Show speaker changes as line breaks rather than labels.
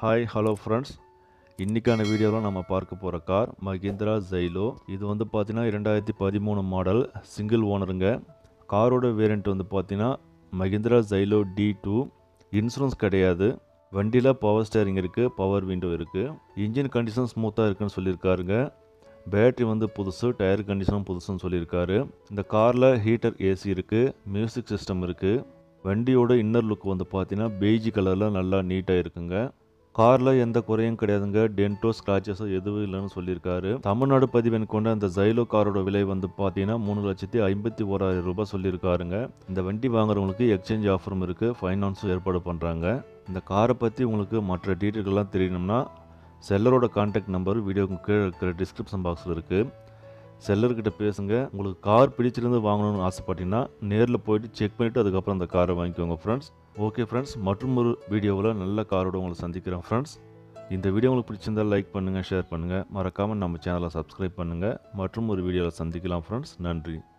hi hello friends இன்றைக்கான வீடியோவில் நம்ம பார்க்க போகிற கார் மஹிந்திரா ஜைலோ இது வந்து பார்த்தீங்கன்னா இரண்டாயிரத்தி பதிமூணு மாடல் சிங்கிள் ஓனருங்க காரோட வேரியண்ட் வந்து பார்த்தீங்கன்னா Mahindra Xylo D two insurance கிடையாது வண்டியில் பவர் ஸ்டேரிங் இருக்குது பவர் விண்டோ இருக்குது இன்ஜின் கண்டிஷன் ஸ்மூத்தாக இருக்குன்னு சொல்லியிருக்காருங்க பேட்டரி வந்து புதுசு டயர் கண்டிஷனும் புதுசுன்னு சொல்லியிருக்காரு இந்த காரில் ஹீட்டர் ஏசி இருக்குது மியூசிக் சிஸ்டம் இருக்குது வண்டியோட இன்னர் லுக் வந்து பார்த்தீங்கன்னா பெய்ஜி கலரில் நல்லா நீட்டாக இருக்குங்க காரில் எந்த குறையும் கிடையாதுங்க டென்டோ ஸ்க்ராச்சஸோ எதுவும் இல்லைன்னு சொல்லியிருக்காரு தமிழ்நாடு பதிவெண் கொண்ட அந்த ஜைலோ காரோட விலை வந்து பார்த்தீங்கன்னா மூணு லட்சத்தி ஐம்பத்தி ஓராயிரம் ரூபாய் சொல்லியிருக்காருங்க இந்த வண்டி வாங்குறவங்களுக்கு எக்ஸ்சேஞ்ச் ஆஃபரும் இருக்குது ஃபைனான்ஸும் ஏற்பாடு பண்ணுறாங்க இந்த காரை பற்றி உங்களுக்கு மற்ற டீட்டெயில்கள்லாம் தெரியணும்னா செல்லரோட கான்டாக்ட் நம்பர் வீடியோக்கு கீழே இருக்கிற டிஸ்கிரிப்ஷன் பாக்ஸில் இருக்குது செல்லர்கிட்ட பேசுங்க உங்களுக்கு கார் பிடிச்சிருந்து வாங்கணும்னு ஆசைப்பட்டீங்கன்னா நேரில் போயிட்டு செக் பண்ணிவிட்டு அதுக்கப்புறம் அந்த காரை வாங்கிக்கோங்க ஃப்ரெண்ட்ஸ் ஓகே ஃப்ரெண்ட்ஸ் மற்றும் ஒரு வீடியோவில் நல்ல காரோட உங்களை சந்திக்கிறேன் ஃப்ரெண்ட்ஸ் இந்த வீடியோ உங்களுக்கு பிடிச்சிருந்தால் லைக் பண்ணுங்கள் ஷேர் பண்ணுங்கள் மறக்காமல் நம்ம சேனலை சப்ஸ்கிரைப் பண்ணுங்கள் மற்றும் ஒரு வீடியோவில் சந்திக்கலாம் ஃப்ரெண்ட்ஸ் நன்றி